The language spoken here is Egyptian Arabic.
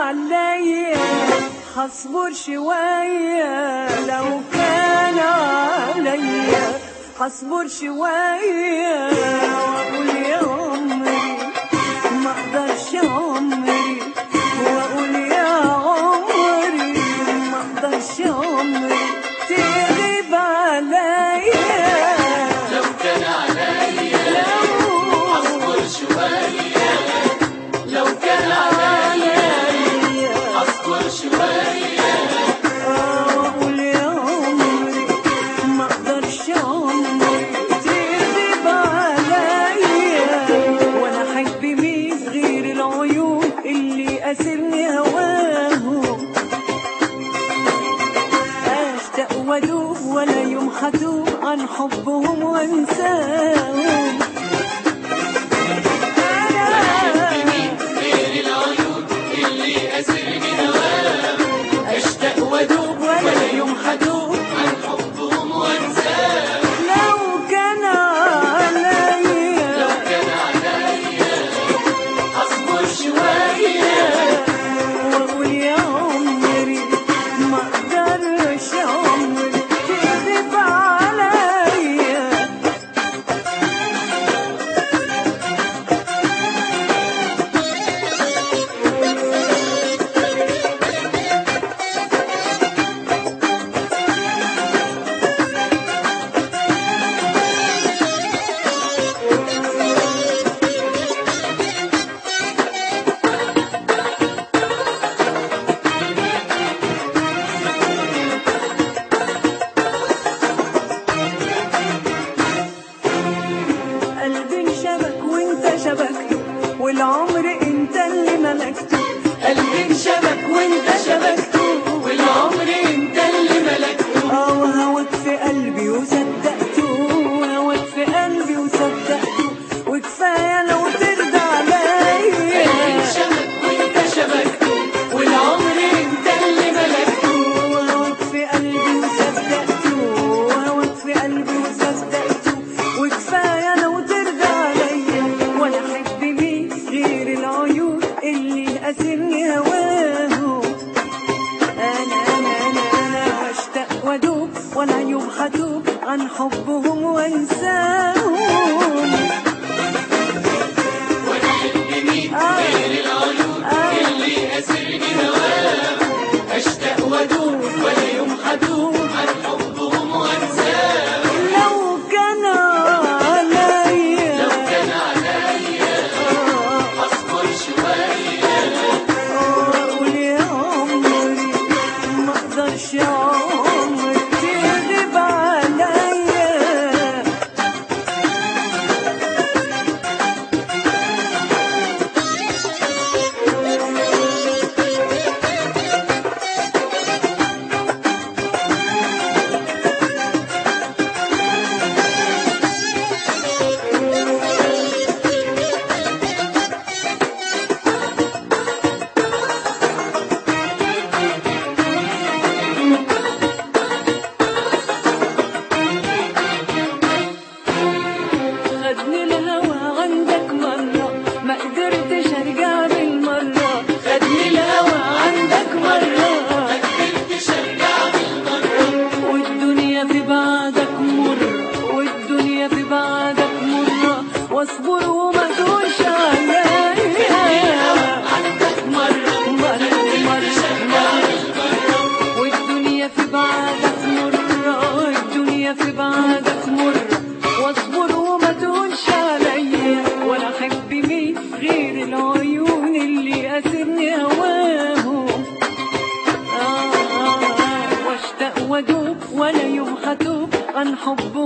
عليا هصبر شوية لو كان عليا هصبر شوية وأقول يا عمري ما أقدرش عمري وأقول يا عمري ما أقدرش عمري تغيب عليا لو كان عليا لو اصبر شوية لو كان عليا اصبر شوية أقول يا عمري ما أقدرش عمري تغيب عليا وأنا أحب مين غير العيون اللي أسرني هواهم أشتاق وأدوب ولا يوم هتوب عن حبهم وأنساهم مين غير العيون اللي أسرني هواهم أشتاق وأدوب ولا يوم هدوب عن حبهم وأنساهم لو كان عليا لو كان عليا أصبر شوية واقول يا عمري ما اقدرش عمري تغيب عليا قلبي انشبك وانت شبكته والعمر انت اللي ملكته قلبي انشبك وانت شبكته والعمر انت اللي ملكته اه وهواك في قلبي وصدقته وهواك في قلبي وصدقته وكفايه لو ترضى قلبي عليا انشبك وانت شبكته والعمر انت اللي ملكته وهواك في قلبي وصدقته وهواك في قلبي وصدقته وكفايه لو ترضى عليا ولا احب مين غير العيون اللي اسرني هواهم انا انا انا انا اشتاق وادوب ولا يوم هتوب عن حبهم وانساهم وانا احب مين غير العيون اللي اسرني هواهم اشتاق وادوب ولا يوم هدوب عن حبهم وانساهم لو كان عليا لو كان عليا اصبر شويه اقول يا عمري ما اقدرش عمري تغيب عليا خدني الهوى عندك مرة ما قدرتش ارجع بالمرة خدني الهوى عندك مره ما قدرتش ارجع بالمره والدنيا في بعدك مرة والدنيا في بعدك مرة واصبر وما تقولش عليا عندك مره مرة مرة مرة والدنيا في بعدك مرة والدنيا في بعدك مرة واصبر وما تقولش عليا ولا احب مين غير العيون اللي اسرني هواهم آه آه آه واشتاق وادوب ولا يوم هتوب عن حب